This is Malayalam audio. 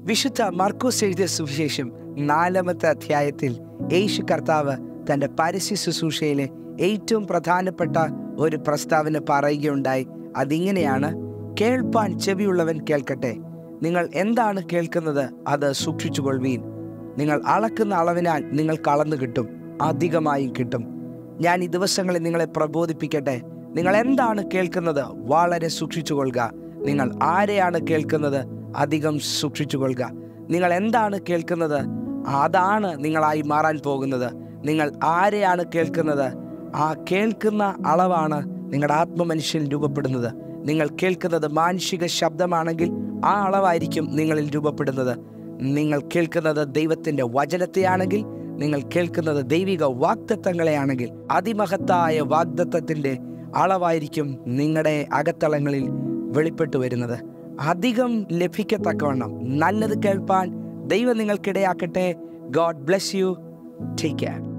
വിശുദ്ധ മർക്കോസ് എഴുതിയ സുവിശേഷം നാലാമത്തെ അധ്യായത്തിൽ യേശു കർത്താവ് തൻ്റെ പരസ്യ ശുശ്രൂഷയിലെ ഏറ്റവും പ്രധാനപ്പെട്ട ഒരു പ്രസ്താവന പറയുകയുണ്ടായി അതിങ്ങനെയാണ് കേൾപ്പാൻ ചെവിയുള്ളവൻ കേൾക്കട്ടെ നിങ്ങൾ എന്താണ് കേൾക്കുന്നത് അത് സൂക്ഷിച്ചുകൊള്ളുവീൻ നിങ്ങൾ അളക്കുന്ന അളവിനാൽ നിങ്ങൾക്ക് അളന്നു കിട്ടും അധികമായും കിട്ടും ഞാൻ ഈ ദിവസങ്ങളിൽ നിങ്ങളെ പ്രബോധിപ്പിക്കട്ടെ നിങ്ങൾ എന്താണ് കേൾക്കുന്നത് വളരെ സൂക്ഷിച്ചുകൊള്ളുക നിങ്ങൾ ആരെയാണ് കേൾക്കുന്നത് അധികം സൂക്ഷിച്ചുകൊള്ളുക നിങ്ങൾ എന്താണ് കേൾക്കുന്നത് അതാണ് നിങ്ങളായി മാറാൻ പോകുന്നത് നിങ്ങൾ ആരെയാണ് കേൾക്കുന്നത് ആ കേൾക്കുന്ന അളവാണ് നിങ്ങളുടെ ആത്മമനുഷ്യൻ രൂപപ്പെടുന്നത് നിങ്ങൾ കേൾക്കുന്നത് മാനുഷിക ശബ്ദമാണെങ്കിൽ ആ അളവായിരിക്കും നിങ്ങളിൽ രൂപപ്പെടുന്നത് നിങ്ങൾ കേൾക്കുന്നത് ദൈവത്തിൻ്റെ വചനത്തെയാണെങ്കിൽ നിങ്ങൾ കേൾക്കുന്നത് ദൈവിക വാഗ്ദത്തങ്ങളെയാണെങ്കിൽ അതിമഹത്തായ വാഗ്ദത്തത്തിൻ്റെ അളവായിരിക്കും നിങ്ങളുടെ അകത്തളങ്ങളിൽ വെളിപ്പെട്ടു വരുന്നത് അധികം ലഭിക്കത്തക്കവണ്ണം നല്ലത് കേൾപ്പാൻ ദൈവം നിങ്ങൾക്കിടയാക്കട്ടെ God bless you take care